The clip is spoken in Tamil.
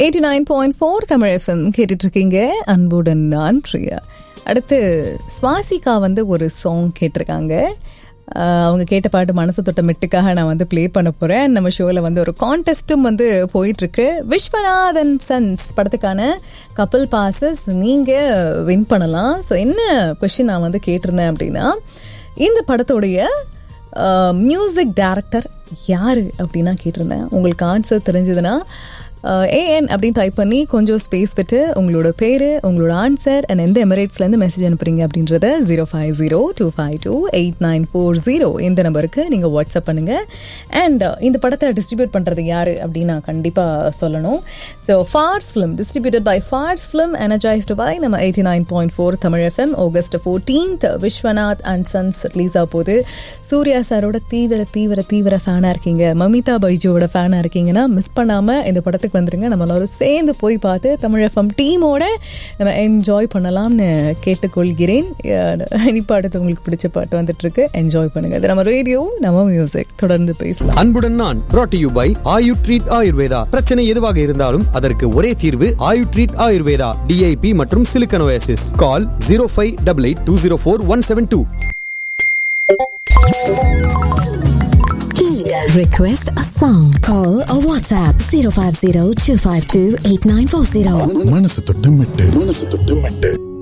Eighty nine point four Tamil FM கேட்டுட்டு இருக்கீங்க அன்புடன் நான் பிரியா அடுத்து ஸ்வாசிகா வந்து ஒரு சாங் கேட்டிருக்காங்க ஆஹ் அவங்க கேட்ட பாட்டு மனசு தொட்ட மெட்டுக்காக நான் வந்து ப்ளே பண்ண போகிறேன் நம்ம ஷோவில் வந்து ஒரு கான்டெஸ்ட்டும் வந்து போயிட்டுருக்கு விஸ்வநாதன் சன்ஸ் படத்துக்கான கப்பல் பாசஸ் நீங்கள் வின் பண்ணலாம் ஸோ என்ன கொஷின் நான் வந்து கேட்டிருந்தேன் அப்படின்னா இந்த படத்துடைய மியூசிக் டைரக்டர் யார் அப்படின்னா கேட்டிருந்தேன் உங்களுக்கு ஆன்சர் தெரிஞ்சதுன்னா ஏஎன் அப்படின்னு டைப் பண்ணி கொஞ்சம் ஸ்பேஸ் விட்டு உங்களோட பேர் உங்களோட ஆன்சர் அண்ட் எந்த எமிரேட்ஸ்லேருந்து மெசேஜ் அனுப்புறீங்க அப்படின்றத zero five zero two five two eight nine four zero இந்த நம்பருக்கு நீங்கள் வாட்ஸ்அப் பண்ணுங்கள் அண்ட் இந்த படத்தை டிஸ்ட்ரிபியூட் பண்ணுறது யார் அப்படின்னு நான் கண்டிப்பாக சொல்லணும் so Phars film distributed by Phars film energised by நம்ம eighty nine point four Tamil FM August fourteenth Viswanath and sons release ஆக போகுது சூர்யா சாரோட தீவிர தீவிர தீவிர ஃபேனாக இருக்கீங்க மமிதா பைஜுவோட ஃபேனாக இருக்கீங்கன்னா மிஸ் பண்ணாமல் இந்த படத்துக்கு வந்துருங்க நம்ம எல்லாரும் சேர்ந்து போய் பார்த்து தமிழ் எஃப்எம் டீமோட நம்ம என்ஜாய் பண்ணலாம்னு கேட்டுக்கொள்கிறேன் இப்போ அடுத்து உங்களுக்கு பிடிச்ச பாட்டு வந்துட்டு இருக்கு என்ஜாய் பண்ணுங்க இது நம்ம ரேடியோ நம்ம மியூசிக் தொடர்ந்து பேசலாம் அன்புடன் நான் brought to you by Ayu treat Ayurveda பிரச்சனை எதுவாக இருந்தாலும் அதற்கு ஒரே தீர்வு ஆயு ட்ரீட் ஆயுர்வேதா டிஐபி மற்றும் silicosis call zero five double eight two zero four one seven two Request a song. Call or WhatsApp 050 252 8940. மனசு தொட்டு மெட்டு மனசு தொட்டு மெட்டு